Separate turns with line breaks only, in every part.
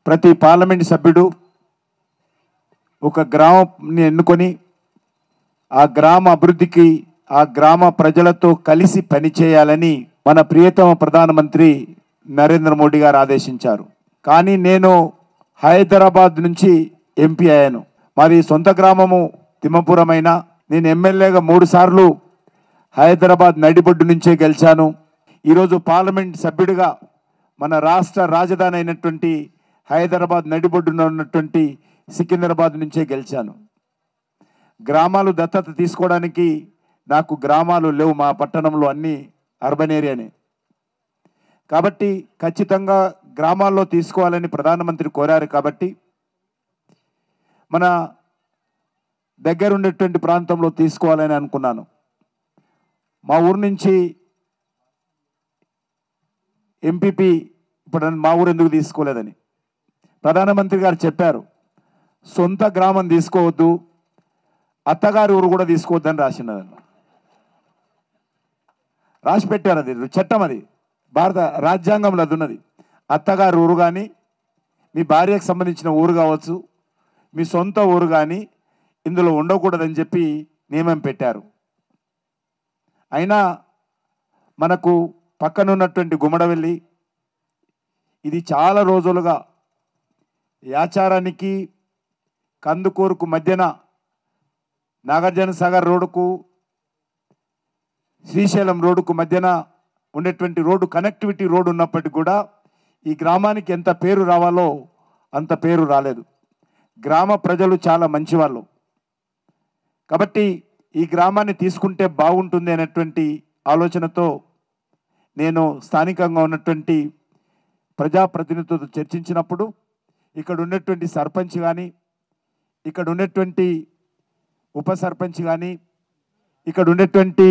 ప్రతి పార్లమెంట్ సభ్యుడు ఒక గ్రామాన్ని ఎన్నుకొని ఆ గ్రామ అభివృద్ధికి ఆ గ్రామ ప్రజలతో కలిసి పనిచేయాలని మన ప్రియతమ ప్రధానమంత్రి నరేంద్ర మోడీ గారు ఆదేశించారు కానీ నేను హైదరాబాద్ నుంచి ఎంపీ అయ్యాను మాది సొంత గ్రామము తిమ్మపురమైన నేను ఎమ్మెల్యేగా మూడు సార్లు హైదరాబాద్ నడిబొడ్డు నుంచే గెలిచాను ఈరోజు పార్లమెంట్ సభ్యుడిగా మన రాష్ట్ర రాజధాని అయినటువంటి హైదరాబాద్ నడిబొడ్డున ఉన్నటువంటి సికింద్రాబాద్ నుంచే గెలిచాను గ్రామాలు దత్తత తీసుకోవడానికి నాకు గ్రామాలు లేవు మా పట్టణంలో అన్ని అర్బన్ ఏరియానే కాబట్టి ఖచ్చితంగా గ్రామాల్లో తీసుకోవాలని ప్రధానమంత్రి కోరారు కాబట్టి మన దగ్గర ఉండేటువంటి ప్రాంతంలో తీసుకోవాలని అనుకున్నాను మా ఊరు నుంచి ఎంపీపీ ఇప్పుడు మా ఊరు ఎందుకు తీసుకోలేదని ప్రధానమంత్రి గారు చెప్పారు సొంత గ్రామం తీసుకోవద్దు అత్తగారి ఊరు కూడా తీసుకోవద్దని రాసినదని రాసి పెట్టారు అది చట్టం అది భారత రాజ్యాంగంలో అది ఉన్నది అత్తగారి ఊరు కానీ మీ భార్యకు సంబంధించిన ఊరు కావచ్చు మీ సొంత ఊరు కానీ ఇందులో ఉండకూడదని చెప్పి నియమం పెట్టారు అయినా మనకు పక్కనున్నటువంటి గుమ్మడవెల్లి ఇది చాలా రోజులుగా యాచారానికి కందుకూరుకు మధ్యన నాగార్జున సాగర్ రోడ్డుకు శ్రీశైలం రోడ్డుకు మధ్యన ఉండేటువంటి రోడ్డు కనెక్టివిటీ రోడ్డు ఉన్నప్పటికీ కూడా ఈ గ్రామానికి ఎంత పేరు రావాలో అంత పేరు రాలేదు గ్రామ ప్రజలు చాలా మంచివాళ్ళు కాబట్టి ఈ గ్రామాన్ని తీసుకుంటే బాగుంటుంది అనేటువంటి ఆలోచనతో నేను స్థానికంగా ఉన్నటువంటి ప్రజాప్రతినిధులతో చర్చించినప్పుడు ఇక్కడ ఉన్నటువంటి సర్పంచ్ కానీ ఇక్కడ ఉన్నటువంటి ఉప సర్పంచ్ కానీ ఇక్కడ ఉన్నటువంటి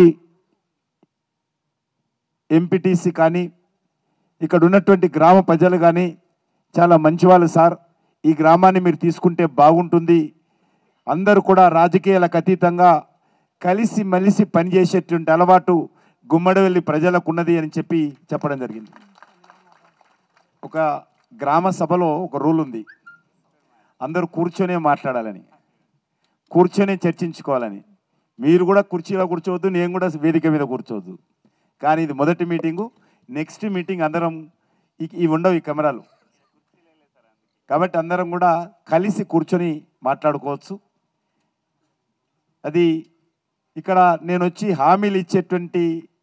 ఎంపీటీసీ కానీ ఇక్కడ ఉన్నటువంటి గ్రామ ప్రజలు కానీ చాలా మంచివాళ్ళు సార్ ఈ గ్రామాన్ని మీరు తీసుకుంటే బాగుంటుంది అందరూ కూడా రాజకీయాలకు అతీతంగా కలిసి మలిసి పనిచేసేటువంటి అలవాటు గుమ్మడివెల్లి ప్రజలకు ఉన్నది అని చెప్పి చెప్పడం జరిగింది ఒక గ్రామ సభలో ఒక రూల్ ఉంది అందరూ కూర్చొనే మాట్లాడాలని కూర్చొని చర్చించుకోవాలని మీరు కూడా కుర్చీలో కూర్చోవద్దు నేను కూడా వేదిక మీద కూర్చోవద్దు కానీ ఇది మొదటి మీటింగు నెక్స్ట్ మీటింగ్ అందరం ఇ- ఇవి ఉండవు ఈ కెమెరాలు కాబట్టి అందరం కూడా కలిసి కూర్చొని మాట్లాడుకోవచ్చు అది ఇక్కడ నేను వచ్చి హామీలు ఇచ్చేటువంటి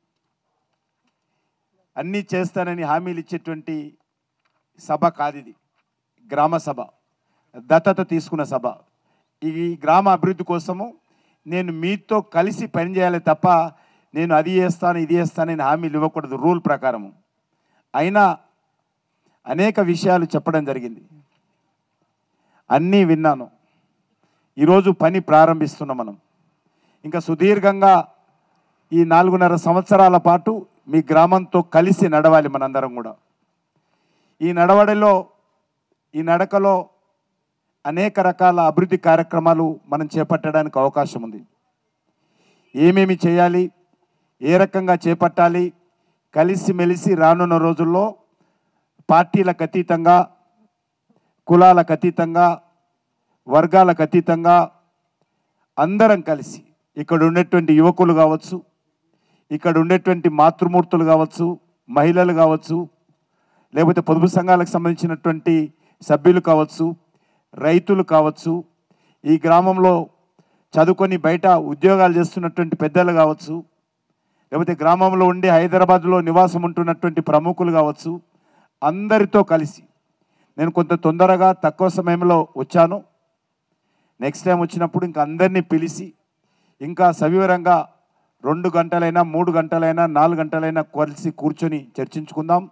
అన్నీ చేస్తానని హామీలు ఇచ్చేటువంటి సభ కాదు ఇది గ్రామ సభ దత్తత తీసుకున్న సభ ఈ గ్రామ అభివృద్ధి కోసము నేను మీతో కలిసి పనిచేయాలి తప్ప నేను అది చేస్తాను ఇది చేస్తానని హామీలు ఇవ్వకూడదు రూల్ ప్రకారము అయినా అనేక విషయాలు చెప్పడం జరిగింది అన్నీ విన్నాను ఈరోజు పని ప్రారంభిస్తున్నాం మనం ఇంకా సుదీర్ఘంగా ఈ నాలుగున్నర సంవత్సరాల పాటు మీ గ్రామంతో కలిసి నడవాలి మనందరం కూడా ఈ నడవడిలో ఈ నడకలో అనేక రకాల అభివృద్ధి కార్యక్రమాలు మనం చేపట్టడానికి అవకాశం ఉంది ఏమేమి చేయాలి ఏ రకంగా చేపట్టాలి కలిసిమెలిసి రానున్న రోజుల్లో పార్టీలకు అతీతంగా కులాలకు అతీతంగా వర్గాలకు అతీతంగా అందరం కలిసి ఇక్కడ ఉండేటువంటి యువకులు కావచ్చు ఇక్కడ ఉండేటువంటి మాతృమూర్తులు కావచ్చు మహిళలు కావచ్చు లేకపోతే పొదుపు సంఘాలకు సంబంధించినటువంటి సభ్యులు కావచ్చు రైతులు కావచ్చు ఈ గ్రామంలో చదువుకొని బయట ఉద్యోగాలు చేస్తున్నటువంటి పెద్దలు కావచ్చు లేకపోతే గ్రామంలో ఉండి హైదరాబాద్లో నివాసం ఉంటున్నటువంటి ప్రముఖులు కావచ్చు అందరితో కలిసి నేను కొంత తొందరగా తక్కువ సమయంలో వచ్చాను నెక్స్ట్ టైం వచ్చినప్పుడు ఇంకా అందరినీ పిలిచి ఇంకా సవివరంగా రెండు గంటలైనా మూడు గంటలైనా నాలుగు గంటలైనా కలిసి కూర్చొని చర్చించుకుందాం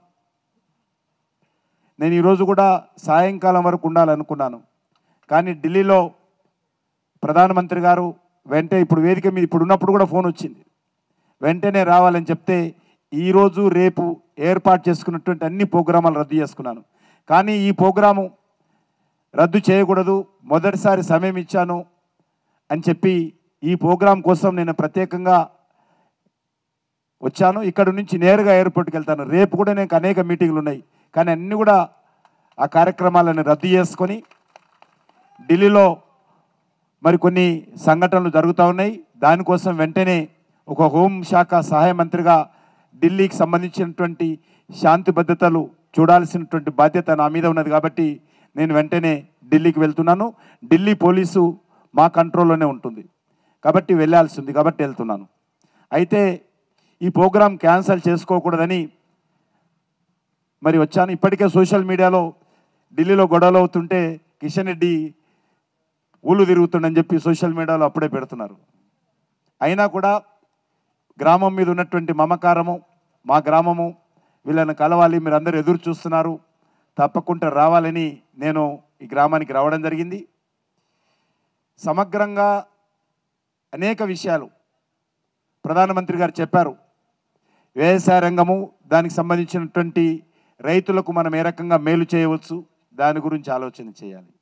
నేను ఈరోజు కూడా సాయంకాలం వరకు ఉండాలనుకున్నాను కానీ ఢిల్లీలో ప్రధానమంత్రి గారు వెంటనే ఇప్పుడు వేదిక మీద ఇప్పుడు ఉన్నప్పుడు కూడా ఫోన్ వచ్చింది వెంటనే రావాలని చెప్తే ఈరోజు రేపు ఏర్పాటు చేసుకున్నటువంటి అన్ని ప్రోగ్రామాలు రద్దు చేసుకున్నాను కానీ ఈ ప్రోగ్రాము రద్దు చేయకూడదు మొదటిసారి సమయం ఇచ్చాను అని చెప్పి ఈ ప్రోగ్రాం కోసం నేను ప్రత్యేకంగా వచ్చాను ఇక్కడ నుంచి నేరుగా ఎయిర్పోర్ట్కి వెళ్తాను రేపు కూడా నేను అనేక మీటింగ్లు ఉన్నాయి కానీ అన్నీ కూడా ఆ కార్యక్రమాలను రద్దు చేసుకొని ఢిల్లీలో మరి కొన్ని సంఘటనలు జరుగుతూ ఉన్నాయి దానికోసం వెంటనే ఒక హోంశాఖ సహాయ మంత్రిగా ఢిల్లీకి సంబంధించినటువంటి శాంతి భద్రతలు చూడాల్సినటువంటి బాధ్యత నా మీద ఉన్నది కాబట్టి నేను వెంటనే ఢిల్లీకి వెళ్తున్నాను ఢిల్లీ పోలీసు మా కంట్రోల్లోనే ఉంటుంది కాబట్టి వెళ్ళాల్సి ఉంది కాబట్టి వెళ్తున్నాను అయితే ఈ ప్రోగ్రాం క్యాన్సిల్ చేసుకోకూడదని మరి వచ్చాను ఇప్పటికే సోషల్ మీడియాలో ఢిల్లీలో గొడవలు అవుతుంటే కిషన్ రెడ్డి ఊళ్ళు తిరుగుతుండని చెప్పి సోషల్ మీడియాలో అప్పుడే పెడుతున్నారు అయినా కూడా గ్రామం మీద ఉన్నటువంటి మమకారము మా గ్రామము వీళ్ళని కలవాలి మీరు అందరూ ఎదురు చూస్తున్నారు తప్పకుండా రావాలని నేను ఈ గ్రామానికి రావడం జరిగింది సమగ్రంగా అనేక విషయాలు ప్రధానమంత్రి గారు చెప్పారు వ్యవసాయ రంగము దానికి సంబంధించినటువంటి రైతులకు మనం ఏ రకంగా మేలు చేయవచ్చు దాని గురించి ఆలోచన చేయాలి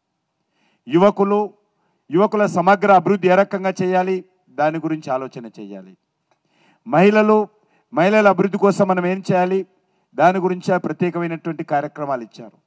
యువకులు యువకుల సమగ్ర అభివృద్ధి ఏ రకంగా చేయాలి దాని గురించి ఆలోచన చేయాలి మహిళలు మహిళల అభివృద్ధి కోసం మనం ఏం చేయాలి దాని గురించి ప్రత్యేకమైనటువంటి కార్యక్రమాలు ఇచ్చారు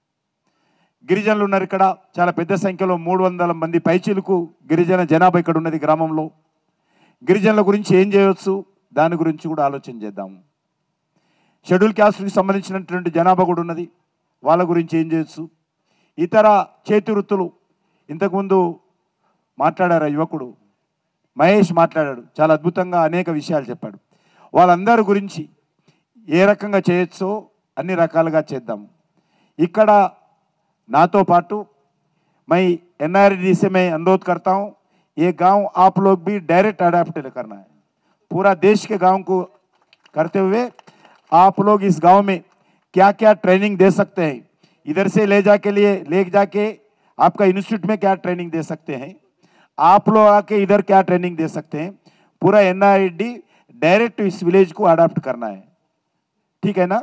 గిరిజనులు ఉన్నారు ఇక్కడ చాలా పెద్ద సంఖ్యలో మూడు వందల మంది పైచీలకు గిరిజన జనాభా ఇక్కడ ఉన్నది గ్రామంలో గిరిజనుల గురించి ఏం చేయవచ్చు దాని గురించి కూడా ఆలోచన చేద్దాము షెడ్యూల్ క్యాస్ట్కి సంబంధించినటువంటి జనాభా కూడా ఉన్నది వాళ్ళ గురించి ఏం చేయొచ్చు ఇతర చేతి వృత్తులు ఇంతకుముందు మాట్లాడారు ఆ యువకుడు మహేష్ మాట్లాడాడు చాలా అద్భుతంగా అనేక విషయాలు చెప్పాడు వాళ్ళందరి గురించి ఏ రకంగా చేయొచ్చో అన్ని రకాలుగా చేద్దాము ఇక్కడ నాతో పాటు मैं एनआरडी से मैं अनुरोध करता हूँ ये गांव आप लोग भी डायरेक्ट अडेप्ट करना है पूरा देश के गांव को करते हुए आप लोग इस गांव में क्या क्या ट्रेनिंग दे सकते हैं इधर से ले जाके लिए ले जाके आपका इंस्टीट्यूट में क्या ट्रेनिंग दे सकते हैं आप लोग आके इधर क्या ट्रेनिंग दे सकते हैं पूरा एनआरडी डायरेक्ट इस विलेज को अडाप्ट करना है ठीक है ना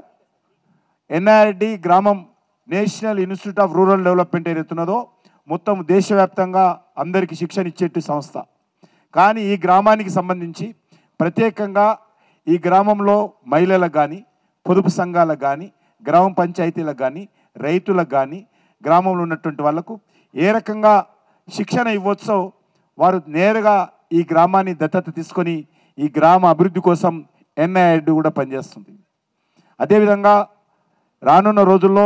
ఎన్ఆర్డి గ్రామం national institute of rural development ఏదైతున్నదో మొత్తం దేశవ్యాప్తంగా అందరికీ శిక్షణ ఇచ్చేటి సంస్థ కానీ ఈ గ్రామానికి సంబంధించి ప్రత్యేకంగా ఈ గ్రామంలో మహిళలకు కానీ పొదుపు సంఘాలకు కానీ గ్రామ పంచాయతీలకు కానీ రైతులకు కానీ గ్రామంలో ఉన్నటువంటి వాళ్లకు ఏ రకంగా శిక్షణ ఇవ్వచ్చో వారు నేరుగా ఈ గ్రామాన్ని దత్తత తీసుకొని ఈ గ్రామ అభివృద్ధి కోసం ఎన్ఐఆర్డి కూడా పనిచేస్తుంది అదేవిధంగా రానున్న రోజుల్లో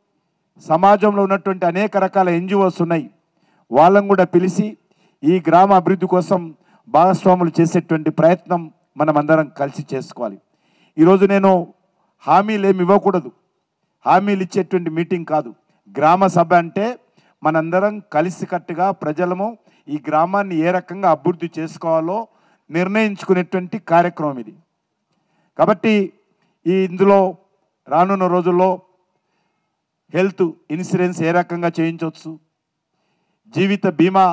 సమాజంలో ఉన్నటువంటి అనేక రకాల ఎన్జిఓస్ ఉన్నాయి వాళ్ళని కూడా పిలిచి ఈ గ్రామ అభివృద్ధి కోసం భాగస్వాములు చేసేటువంటి ప్రయత్నం మనం అందరం కలిసి చేసుకోవాలి ఈరోజు నేను హామీలు ఏమి ఇవ్వకూడదు హామీలు ఇచ్చేటువంటి మీటింగ్ కాదు గ్రామ సభ అంటే మనందరం కలిసికట్టుగా ప్రజలము ఈ గ్రామాన్ని ఏ రకంగా అభివృద్ధి చేసుకోవాలో నిర్ణయించుకునేటువంటి కార్యక్రమం ఇది కాబట్టి ఈ ఇందులో రానున్న రోజుల్లో హెల్త్ ఇన్సూరెన్స్ ఏ రకంగా చేయించవచ్చు జీవిత బీమా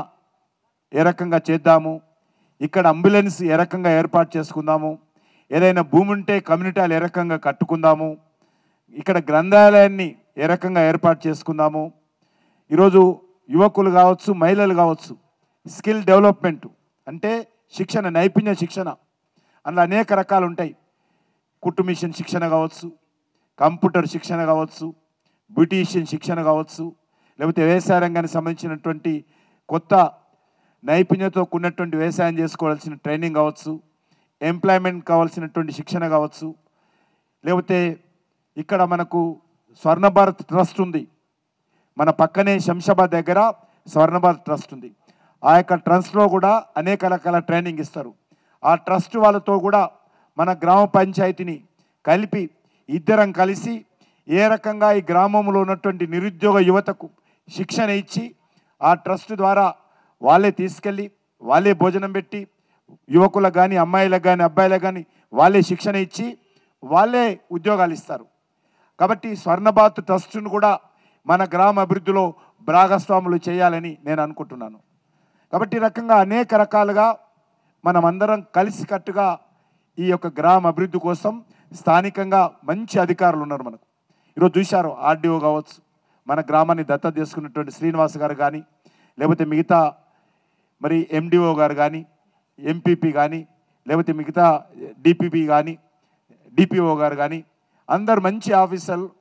ఏ రకంగా చేద్దాము ఇక్కడ అంబులెన్స్ ఏ రకంగా ఏర్పాటు చేసుకుందాము ఏదైనా భూమి ఉంటే కమ్యూనిటీలు ఏ రకంగా కట్టుకుందాము ఇక్కడ గ్రంథాలయాన్ని ఏ రకంగా ఏర్పాటు చేసుకుందాము ఈరోజు యువకులు కావచ్చు మహిళలు కావచ్చు స్కిల్ డెవలప్మెంట్ అంటే శిక్షణ నైపుణ్య శిక్షణ అందులో అనేక రకాలు ఉంటాయి కుట్టు మిషన్ శిక్షణ కావచ్చు కంప్యూటర్ శిక్షణ కావచ్చు బ్యూటీషియన్ శిక్షణ కావచ్చు లేకపోతే వ్యవసాయ రంగానికి సంబంధించినటువంటి కొత్త నైపుణ్యతో కూడినటువంటి వ్యవసాయం చేసుకోవాల్సిన ట్రైనింగ్ కావచ్చు ఎంప్లాయ్మెంట్ కావాల్సినటువంటి శిక్షణ కావచ్చు లేకపోతే ఇక్కడ మనకు స్వర్ణ భారత్ ట్రస్ట్ ఉంది మన పక్కనే శంషాబాద్ దగ్గర స్వర్ణ భారత్ ట్రస్ట్ ఉంది ఆ యొక్క ట్రస్ట్లో కూడా అనేక రకాల ట్రైనింగ్ ఇస్తారు ఆ ట్రస్ట్ వాళ్ళతో కూడా మన గ్రామ పంచాయతీని కలిపి ఇద్దరం కలిసి ఏ రకంగా ఈ గ్రామంలో ఉన్నటువంటి నిరుద్యోగ యువతకు శిక్షణ ఇచ్చి ఆ ట్రస్ట్ ద్వారా వాళ్ళే తీసుకెళ్ళి వాళ్ళే భోజనం పెట్టి యువకులకు కానీ అమ్మాయిలకు కానీ అబ్బాయిలకు కానీ వాళ్ళే శిక్షణ ఇచ్చి వాళ్ళే ఉద్యోగాలు ఇస్తారు కాబట్టి స్వర్ణభారత్ ట్రస్ట్ను కూడా మన గ్రామ అభివృద్ధిలో భాగస్వాములు చేయాలని నేను అనుకుంటున్నాను కాబట్టి ఈ రకంగా అనేక రకాలుగా మనం అందరం కలిసికట్టుగా ఈ యొక్క గ్రామ అభివృద్ధి కోసం స్థానికంగా మంచి అధికారులు ఉన్నారు మనకు ఈరోజు చూశారు ఆర్డీఓ కావచ్చు మన గ్రామాన్ని దత్తత చేసుకున్నటువంటి శ్రీనివాస్ గారు కానీ లేకపోతే మిగతా మరి ఎండిఓ గారు కానీ ఎంపీపీ కానీ లేకపోతే మిగతా డిపిపి కానీ డిపిఓ గారు కానీ అందరు మంచి ఆఫీసర్లు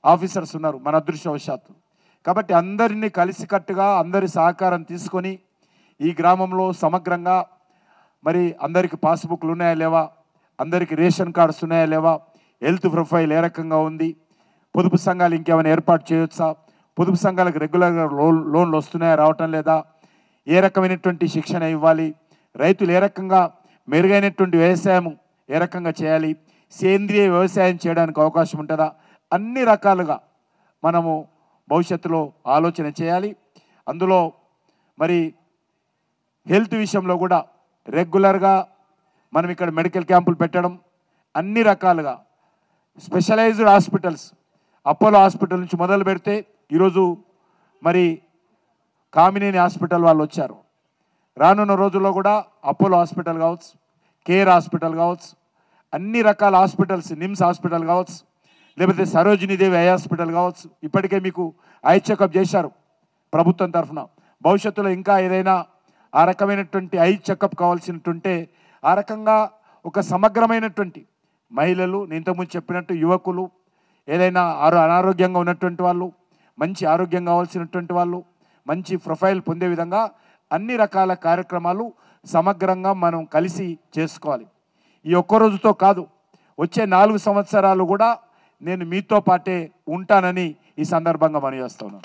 ఆఫీసర్స్ ఉన్నారు మన అదృష్టవశాత్తు కాబట్టి అందరినీ కలిసికట్టుగా అందరి సహకారం తీసుకొని ఈ గ్రామంలో సమగ్రంగా మరి అందరికి పాస్బుక్లు ఉన్నాయా లేవా అందరికి రేషన్ కార్డ్స్ ఉన్నాయా లేవా హెల్త్ ప్రొఫైల్ ఏ రకంగా ఉంది పొదుపు సంఘాలు ఇంకేమైనా ఏర్పాటు చేయొచ్చా పొదుపు సంఘాలకు రెగ్యులర్గా లోన్ లోన్లు వస్తున్నాయా రావటం లేదా ఏ రకమైనటువంటి శిక్షణ ఇవ్వాలి రైతులు ఏ రకంగా మెరుగైనటువంటి వ్యవసాయం ఏ రకంగా చేయాలి సేంద్రియ వ్యవసాయం చేయడానికి అవకాశం ఉంటుందా అన్ని రకాలుగా మనము భవిష్యత్తులో ఆలోచన చేయాలి అందులో మరి హెల్త్ విషయంలో కూడా రెగ్యులర్గా మనం ఇక్కడ మెడికల్ క్యాంపులు పెట్టడం అన్ని రకాలుగా స్పెషలైజ్డ్ హాస్పిటల్స్ అపోలో హాస్పిటల్ నుంచి మొదలు పెడితే ఈరోజు మరి కామినేని హాస్పిటల్ వాళ్ళు వచ్చారు రానున్న రోజుల్లో కూడా అపోలో హాస్పిటల్ కావచ్చు కేర్ హాస్పిటల్ కావచ్చు అన్ని రకాల హాస్పిటల్స్ నిమ్స్ హాస్పిటల్ కావచ్చు లేకపోతే సరోజినీదేవి ఐ హాస్పిటల్ కావచ్చు ఇప్పటికే మీకు ఐ చెకప్ చేశారు ప్రభుత్వం తరఫున భవిష్యత్తులో ఇంకా ఏదైనా ఆ రకమైనటువంటి ఐ చెకప్ కావాల్సినట్టుంటే ఆ రకంగా ఒక సమగ్రమైనటువంటి మహిళలు నేను ఇంతకుముందు చెప్పినట్టు యువకులు ఏదైనా ఆరో అనారోగ్యంగా ఉన్నటువంటి వాళ్ళు మంచి ఆరోగ్యం కావాల్సినటువంటి వాళ్ళు మంచి ప్రొఫైల్ పొందే విధంగా అన్ని రకాల కార్యక్రమాలు సమగ్రంగా మనం కలిసి చేసుకోవాలి ఈ ఒక్క రోజుతో కాదు వచ్చే నాలుగు సంవత్సరాలు కూడా నేను మీతో పాటే ఉంటానని ఈ సందర్భంగా మనం చేస్తున్నాను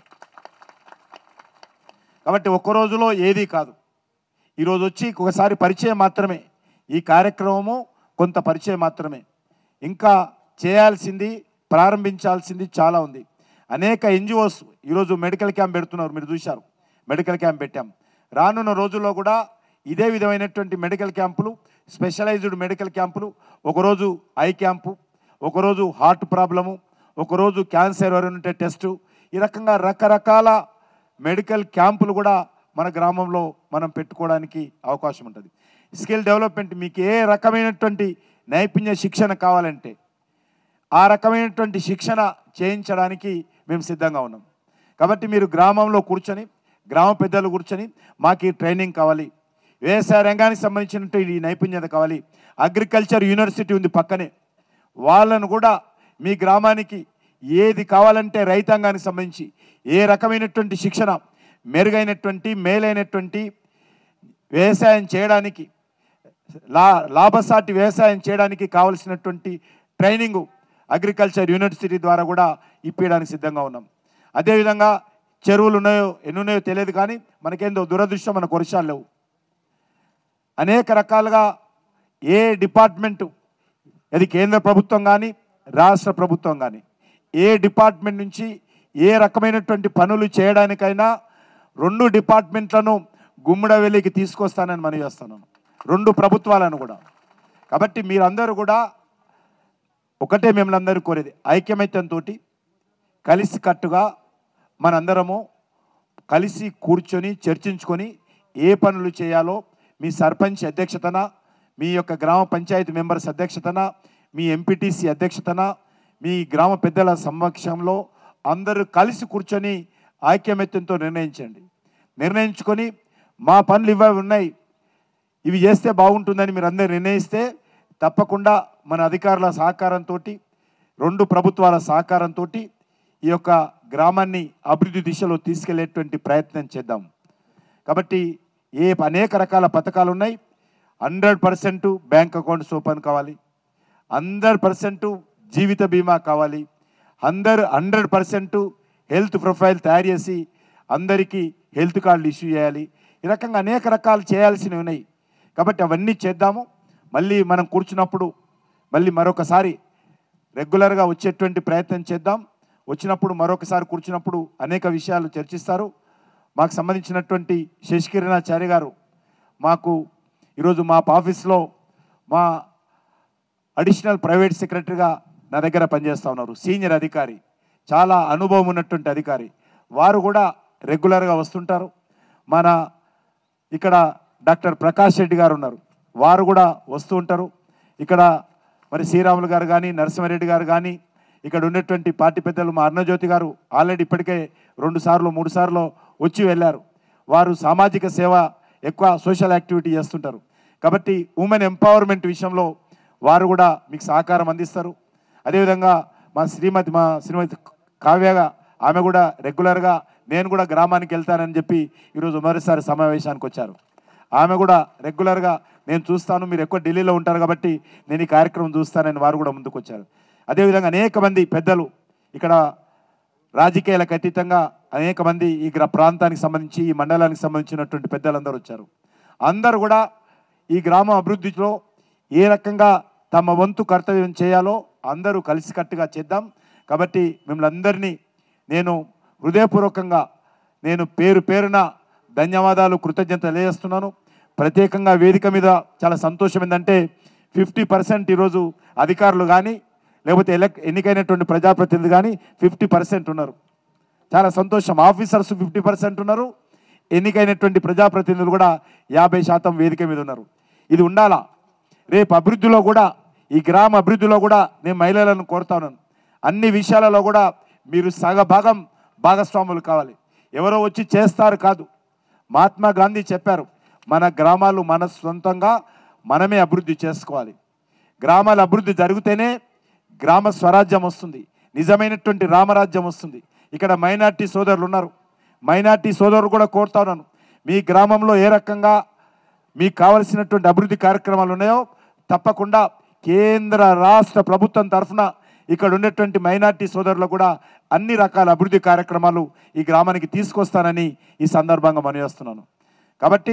కాబట్టి ఒక్క రోజులో ఏది కాదు ఈరోజు వచ్చి ఒకసారి పరిచయం మాత్రమే ఈ కార్యక్రమము కొంత పరిచయం మాత్రమే ఇంకా చేయాల్సింది ప్రారంభించాల్సింది చాలా ఉంది అనేక ఎన్జిఓస్ ఈరోజు మెడికల్ క్యాంప్ పెడుతున్నారు మీరు చూశారు మెడికల్ క్యాంప్ పెట్టాం రానున్న రోజుల్లో కూడా ఇదే విధమైనటువంటి మెడికల్ క్యాంపులు స్పెషలైజ్డ్ మెడికల్ క్యాంపులు ఒకరోజు ఐ క్యాంపు ఒకరోజు హార్ట్ ప్రాబ్లము ఒకరోజు క్యాన్సర్ ఎవరైనా ఉంటే టెస్టు ఈ రకంగా రకరకాల మెడికల్ క్యాంపులు కూడా మన గ్రామంలో మనం పెట్టుకోవడానికి అవకాశం ఉంటుంది స్కిల్ డెవలప్మెంట్ మీకు ఏ రకమైనటువంటి నైపుణ్య శిక్షణ కావాలంటే ఆ రకమైనటువంటి శిక్షణ చేయించడానికి మేము సిద్ధంగా ఉన్నాం కాబట్టి మీరు గ్రామంలో కూర్చొని గ్రామ పెద్దలు కూర్చొని మాకు ఈ ట్రైనింగ్ కావాలి వ్యవసాయ రంగానికి సంబంధించినట్టు ఈ నైపుణ్యత కావాలి అగ్రికల్చర్ యూనివర్సిటీ ఉంది పక్కనే వాళ్ళను కూడా మీ గ్రామానికి ఏది కావాలంటే రైతాంగానికి సంబంధించి ఏ రకమైనటువంటి శిక్షణ మెరుగైనటువంటి మేలైనటువంటి వ్యవసాయం చేయడానికి లా లాభసాటి వ్యవసాయం చేయడానికి కావలసినటువంటి ట్రైనింగు అగ్రికల్చర్ యూనివర్సిటీ ద్వారా కూడా ఇప్పించడానికి సిద్ధంగా ఉన్నాం అదేవిధంగా చెరువులు ఉన్నాయో ఎన్ని ఉన్నాయో తెలియదు కానీ మనకేందో దురదృష్టం మన వర్షాలు లేవు అనేక రకాలుగా ఏ డిపార్ట్మెంటు అది కేంద్ర ప్రభుత్వం కానీ రాష్ట్ర ప్రభుత్వం కానీ ఏ డిపార్ట్మెంట్ నుంచి ఏ రకమైనటువంటి పనులు చేయడానికైనా రెండు డిపార్ట్మెంట్లను గుమ్మడ వెలికి తీసుకొస్తానని మనం చేస్తున్నాను రెండు ప్రభుత్వాలను కూడా కాబట్టి మీరందరూ కూడా ఒకటే మిమ్మల్ని అందరూ కోరేది ఐక్యమైత్యంతో కలిసి కట్టుగా మనందరము కలిసి కూర్చొని చర్చించుకొని ఏ పనులు చేయాలో మీ సర్పంచ్ అధ్యక్షతన మీ యొక్క గ్రామ పంచాయతీ మెంబర్స్ అధ్యక్షతన మీ ఎంపీటీసీ అధ్యక్షతన మీ గ్రామ పెద్దల సమక్షంలో అందరూ కలిసి కూర్చొని ఐక్యమత్యంతో నిర్ణయించండి నిర్ణయించుకొని మా పనులు ఇవి ఉన్నాయి ఇవి చేస్తే బాగుంటుందని మీరు అందరు నిర్ణయిస్తే తప్పకుండా మన అధికారుల సహకారంతో రెండు ప్రభుత్వాల సహకారంతో ఈ యొక్క గ్రామాన్ని అభివృద్ధి దిశలో తీసుకెళ్లేటువంటి ప్రయత్నం చేద్దాం కాబట్టి ఏ అనేక రకాల పథకాలు ఉన్నాయి hundred percent bank accounts open కావాలి హండ్రెడ్ పర్సెంట్ జీవిత బీమా కావాలి అందరు హండ్రెడ్ పర్సెంట్ హెల్త్ ప్రొఫైల్ తయారు చేసి అందరికీ హెల్త్ కార్డులు ఇష్యూ చేయాలి ఈ రకంగా అనేక రకాలు చేయాల్సినవి ఉన్నాయి కాబట్టి అవన్నీ చేద్దాము మళ్ళీ మనం కూర్చున్నప్పుడు మళ్ళీ మరొకసారి రెగ్యులర్గా వచ్చేటువంటి ప్రయత్నం చేద్దాం వచ్చినప్పుడు మరొకసారి కూర్చున్నప్పుడు అనేక విషయాలు చర్చిస్తారు మాకు సంబంధించినటువంటి శశికిరణాచారి గారు మాకు ఈరోజు మా ఆఫీస్లో మా అడిషనల్ ప్రైవేట్ సెక్రటరీగా నా దగ్గర పనిచేస్తూ ఉన్నారు సీనియర్ అధికారి చాలా అనుభవం ఉన్నటువంటి అధికారి వారు కూడా రెగ్యులర్గా వస్తుంటారు మన ఇక్కడ డాక్టర్ ప్రకాష్ రెడ్డి గారు ఉన్నారు వారు కూడా వస్తూ ఉంటారు ఇక్కడ మరి శ్రీరాములు గారు కానీ నరసింహారెడ్డి గారు కానీ ఇక్కడ ఉన్నటువంటి పార్టీ పెద్దలు మా అన్నజ్యోతి గారు ఆల్రెడీ ఇప్పటికే రెండు సార్లు మూడు సార్లు వచ్చి వెళ్ళారు వారు సామాజిక సేవ ఎక్కువ సోషల్ యాక్టివిటీ చేస్తుంటారు కాబట్టి ఉమెన్ ఎంపవర్మెంట్ విషయంలో వారు కూడా మీకు సహకారం అందిస్తారు అదేవిధంగా మా శ్రీమతి మా శ్రీమతి కావ్యగా ఆమె కూడా రెగ్యులర్గా నేను కూడా గ్రామానికి వెళ్తానని చెప్పి ఈరోజు మరోసారి సమావేశానికి వచ్చారు ఆమె కూడా రెగ్యులర్గా నేను చూస్తాను మీరు ఎక్కువ ఢిల్లీలో ఉంటారు కాబట్టి నేను ఈ కార్యక్రమం చూస్తానని వారు కూడా ముందుకు వచ్చారు అదేవిధంగా అనేక మంది పెద్దలు ఇక్కడ రాజకీయాలకు అతీతంగా అనేక మంది ఈ గ్ర ప్రాంతానికి సంబంధించి ఈ మండలానికి సంబంధించినటువంటి పెద్దలందరూ వచ్చారు అందరూ కూడా ఈ గ్రామ అభివృద్ధిలో ఏ రకంగా తమ వంతు కర్తవ్యం చేయాలో అందరూ కలిసికట్టుగా చేద్దాం కాబట్టి మిమ్మల్ని అందరినీ నేను హృదయపూర్వకంగా నేను పేరు పేరున ధన్యవాదాలు కృతజ్ఞత తెలియజేస్తున్నాను ప్రత్యేకంగా వేదిక మీద చాలా సంతోషం ఏంటంటే ఫిఫ్టీ పర్సెంట్ ఈరోజు అధికారులు కానీ లేకపోతే ఎలక్ ఎన్నికైనటువంటి ప్రజాప్రతినిధులు కానీ ఫిఫ్టీ పర్సెంట్ ఉన్నారు చాలా సంతోషం ఆఫీసర్స్ ఫిఫ్టీ పర్సెంట్ ఉన్నారు ఎన్నికైనటువంటి ప్రజాప్రతినిధులు కూడా యాభై శాతం వేదిక మీద ఉన్నారు ఇది ఉండాలా రేపు అభివృద్ధిలో కూడా ఈ గ్రామ అభివృద్ధిలో కూడా నేను మహిళలను కోరుతా ఉన్నాను అన్ని విషయాలలో కూడా మీరు సగభాగం భాగస్వాములు కావాలి ఎవరో వచ్చి చేస్తారు కాదు మహాత్మా గాంధీ చెప్పారు మన గ్రామాలు మన సొంతంగా మనమే అభివృద్ధి చేసుకోవాలి గ్రామాల అభివృద్ధి జరిగితేనే గ్రామ స్వరాజ్యం వస్తుంది నిజమైనటువంటి రామరాజ్యం వస్తుంది ఇక్కడ మైనార్టీ సోదరులు ఉన్నారు మైనార్టీ సోదరులు కూడా కోరుతా ఉన్నాను మీ గ్రామంలో ఏ రకంగా మీకు కావలసినటువంటి అభివృద్ధి కార్యక్రమాలు ఉన్నాయో తప్పకుండా కేంద్ర రాష్ట్ర ప్రభుత్వం తరఫున ఇక్కడ ఉన్నటువంటి మైనార్టీ సోదరులు కూడా అన్ని రకాల అభివృద్ధి కార్యక్రమాలు ఈ గ్రామానికి తీసుకొస్తానని ఈ సందర్భంగా మనవేస్తున్నాను కాబట్టి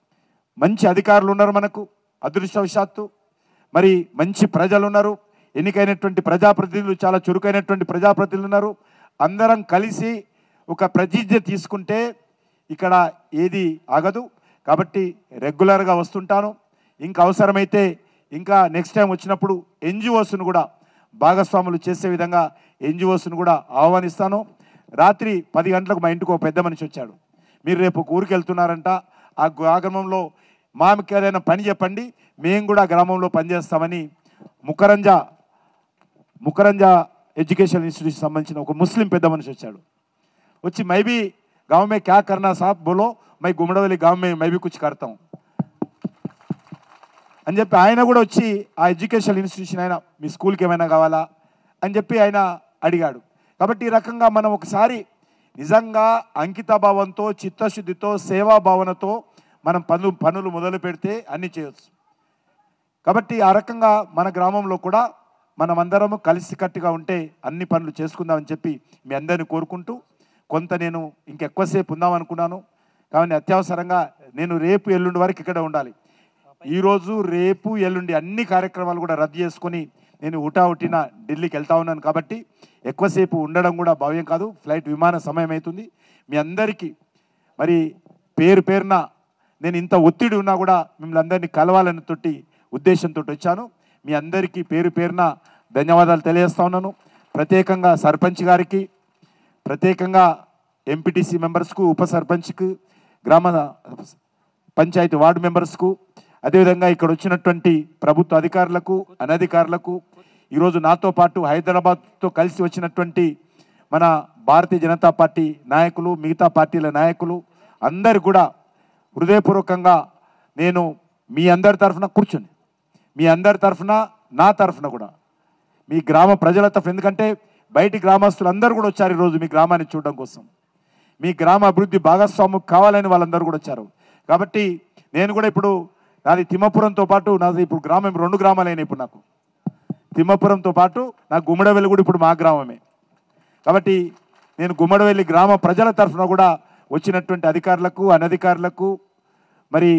మంచి అధికారులు ఉన్నారు మనకు అదృష్టవశాత్తు మరి మంచి ప్రజలు ఉన్నారు ఎన్నికైనటువంటి ప్రజాప్రతినిధులు చాలా చురుకైనటువంటి ప్రజాప్రతినిధులు ఉన్నారు అందరం కలిసి ఒక ప్రతిజ్ఞ తీసుకుంటే ఇక్కడ ఏది ఆగదు కాబట్టి రెగ్యులర్గా వస్తుంటాను ఇంకా అవసరమైతే ఇంకా నెక్స్ట్ టైం వచ్చినప్పుడు ఎన్జిఓస్ను కూడా భాగస్వాములు చేసే విధంగా ఎన్జిఓస్ను కూడా ఆహ్వానిస్తాను రాత్రి పది గంటలకు మా ఇంటికి ఒక పెద్ద మనిషి వచ్చాడు మీరు రేపు ఒక ఊరికి వెళ్తున్నారంట ఆ గ్రామంలో మాకు ఏదైనా పని చెప్పండి మేము కూడా గ్రామంలో పనిచేస్తామని ముకరంజా ముకరంజా ఎడ్యుకేషన్ ఇన్స్టిట్యూట్ సంబంధించిన ఒక ముస్లిం పెద్ద మనిషి వచ్చాడు వచ్చి మై भी गांव में क्या करना साहब बोलो मैं गुमड़वली गांव में मैं भी कुछ करता हूँ అని చెప్పి ఆయన కూడా వచ్చి ఆ ఎడ్యుకేషన్ ఇన్స్టిట్యూషన్ ఆయన మీ స్కూల్కి ఏమైనా కావాలా అని చెప్పి ఆయన అడిగాడు కాబట్టి ఈ రకంగా మనం ఒకసారి నిజంగా అంకిత భావంతో చిత్తశుద్ధితో సేవా భావనతో మనం పనులు పనులు మొదలు పెడితే అన్నీ చేయొచ్చు కాబట్టి ఆ రకంగా మన గ్రామంలో కూడా మనం అందరము కలిసికట్టుగా ఉంటే అన్ని పనులు చేసుకుందామని చెప్పి మీ అందరిని కోరుకుంటూ కొంత నేను ఇంకెక్కువసేపు ఉందాం అనుకున్నాను కానీ అత్యవసరంగా నేను రేపు ఎల్లుండి వరకు ఇక్కడ ఉండాలి ఈరోజు రేపు ఎల్లుండి అన్ని కార్యక్రమాలు కూడా రద్దు చేసుకొని నేను ఉటా ఉటిన ఢిల్లీకి వెళ్తా ఉన్నాను కాబట్టి ఎక్కువసేపు ఉండడం కూడా భావ్యం కాదు ఫ్లైట్ విమాన సమయం అవుతుంది మీ అందరికీ మరి పేరు పేరున నేను ఇంత ఒత్తిడి ఉన్నా కూడా మిమ్మల్ని అందరినీ కలవాలని తోటి ఉద్దేశంతో వచ్చాను మీ అందరికీ పేరు పేరున ధన్యవాదాలు తెలియజేస్తా ఉన్నాను ప్రత్యేకంగా సర్పంచ్ గారికి ప్రత్యేకంగా ఎంపీటీసీ మెంబర్స్కు ఉప సర్పంచ్కు గ్రామ పంచాయతీ వార్డు మెంబర్స్కు అదేవిధంగా ఇక్కడ వచ్చినటువంటి ప్రభుత్వ అధికారులకు అనధికారులకు ఈరోజు నాతో పాటు హైదరాబాద్తో కలిసి వచ్చినటువంటి మన భారతీయ జనతా పార్టీ నాయకులు మిగతా పార్టీల నాయకులు అందరు కూడా హృదయపూర్వకంగా నేను మీ అందరి తరఫున కూర్చుని మీ అందరి తరఫున నా తరఫున కూడా మీ గ్రామ ప్రజల తరఫున ఎందుకంటే బయటి గ్రామస్తులు అందరూ కూడా వచ్చారు ఈరోజు మీ గ్రామాన్ని చూడడం కోసం మీ గ్రామ అభివృద్ధి భాగస్వాము కావాలని వాళ్ళందరూ కూడా వచ్చారు కాబట్టి నేను కూడా ఇప్పుడు నాది తిమ్మపురంతో పాటు నాది ఇప్పుడు గ్రామం రెండు గ్రామాలైన ఇప్పుడు నాకు తిమ్మపురంతో పాటు నాకు గుమ్మడవెల్లి కూడా ఇప్పుడు మా గ్రామమే కాబట్టి నేను గుమ్మడవెల్లి గ్రామ ప్రజల తరఫున కూడా వచ్చినటువంటి అధికారులకు అనధికారులకు మరి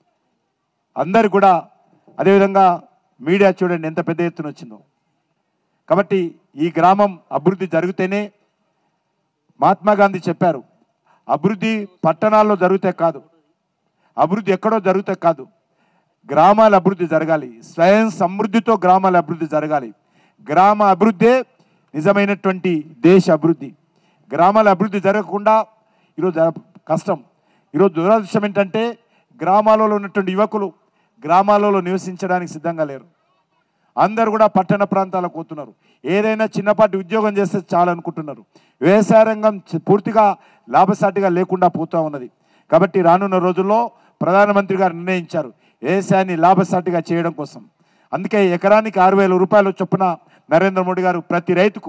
అందరు కూడా అదేవిధంగా మీడియా చూడండి ఎంత పెద్ద ఎత్తున వచ్చిందో కాబట్టి ఈ గ్రామం అభివృద్ధి జరిగితేనే మహాత్మా గాంధీ చెప్పారు అభివృద్ధి పట్టణాల్లో జరిగితే కాదు అభివృద్ధి ఎక్కడో జరిగితే కాదు గ్రామాల అభివృద్ధి జరగాలి స్వయం సమృద్ధితో గ్రామాల అభివృద్ధి జరగాలి గ్రామ అభివృద్ధే నిజమైనటువంటి దేశ అభివృద్ధి గ్రామాల అభివృద్ధి జరగకుండా ఈరోజు జర- కష్టం ఈరోజు దురదృష్టం ఏంటంటే గ్రామాలలో ఉన్నటువంటి యువకులు గ్రామాలలో నివసించడానికి సిద్ధంగా లేరు అందరు కూడా పట్టణ ప్రాంతాలకు పోతున్నారు ఏదైనా చిన్నపాటి ఉద్యోగం చేస్తే చాలు అనుకుంటున్నారు వ్యవసాయ రంగం చి- పూర్తిగా లాభసాటిగా లేకుండా పోతూ ఉన్నది కాబట్టి రానున్న రోజుల్లో ప్రధానమంత్రి గారు నిర్ణయించారు వ్యవసాయాన్ని లాభసాటిగా చేయడం కోసం అందుకే ఎకరానికి ఆరు వేల రూపాయలు చొప్పున నరేంద్ర మోడీ గారు ప్రతి రైతుకు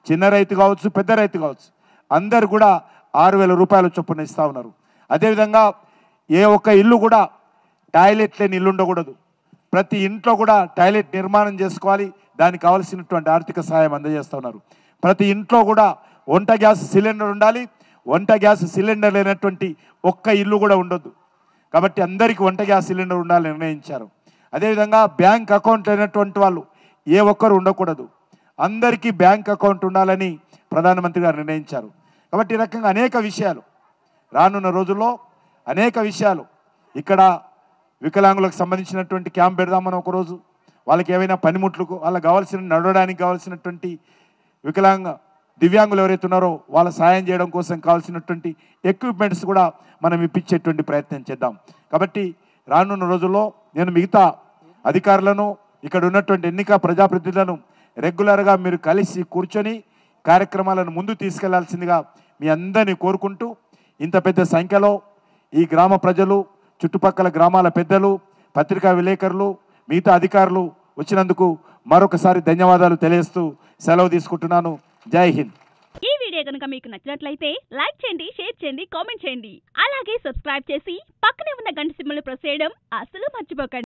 చిన్న రైతు కావచ్చు పెద్ద రైతు కావచ్చు అందరు కూడా ఆరు వేల రూపాయల చొప్పున ఇస్తూ ఉన్నారు అదేవిధంగా ఏ ఒక్క ఇల్లు కూడా టాయిలెట్ లేని ఇల్లు ఉండకూడదు ప్రతి ఇంట్లో కూడా టాయిలెట్ నిర్మాణం చేసుకోవాలి దానికి కావాల్సినటువంటి ఆర్థిక సహాయం అందజేస్తూ ఉన్నారు ప్రతి ఇంట్లో కూడా వంట గ్యాస్ సిలిండర్ ఉండాలి వంట గ్యాస్ సిలిండర్ లేనటువంటి ఒక్క ఇల్లు కూడా ఉండొద్దు కాబట్టి అందరికీ వంట గ్యాస్ సిలిండర్ ఉండాలని నిర్ణయించారు అదేవిధంగా బ్యాంక్ అకౌంట్ లేనటువంటి వాళ్ళు ఏ ఒక్కరు ఉండకూడదు అందరికీ బ్యాంక్ అకౌంట్ ఉండాలని ప్రధానమంత్రి గారు నిర్ణయించారు కాబట్టి ఈ రకంగా అనేక విషయాలు రానున్న రోజుల్లో అనేక విషయాలు ఇక్కడ వికలాంగులకు సంబంధించినటువంటి క్యాంప్ పెడదామని ఒకరోజు వాళ్ళకి ఏవైనా పనిముట్లకు వాళ్ళకి కావాల్సిన నడవడానికి కావాల్సినటువంటి వికలాంగ దివ్యాంగులు ఎవరైతే ఉన్నారో వాళ్ళ సాయం చేయడం కోసం కావాల్సినటువంటి ఎక్విప్మెంట్స్ కూడా మనం ఇప్పించేటువంటి ప్రయత్నం చేద్దాం కాబట్టి రానున్న రోజుల్లో నేను మిగతా అధికారులను ఇక్కడ ఉన్నటువంటి ఎన్నిక ప్రజాప్రతినిధులను రెగ్యులర్గా మీరు కలిసి కూర్చొని కార్యక్రమాలను ముందు తీసుకెళ్లాల్సిందిగా మీ అందరినీ కోరుకుంటూ ఇంత పెద్ద సంఖ్యలో ఈ గ్రామ ప్రజలు చుట్టుపక్కల గ్రామాల పెద్దలు పత్రికా విలేకరులు మిగతా అధికారులు వచ్చినందుకు మరొకసారి ధన్యవాదాలు తెలియజేస్తూ సెలవు తీసుకుంటున్నాను జై హింద్
ఈ వీడియో కనుక మీకు నచ్చినట్లయితే లైక్ చేయండి షేర్ చేయండి కామెంట్ చేయండి అలాగే సబ్స్క్రైబ్ చేసి పక్కనే ఉన్న గంట సింబల్ ప్రెస్ చేయడం అస్సలు మర్చిపోకండి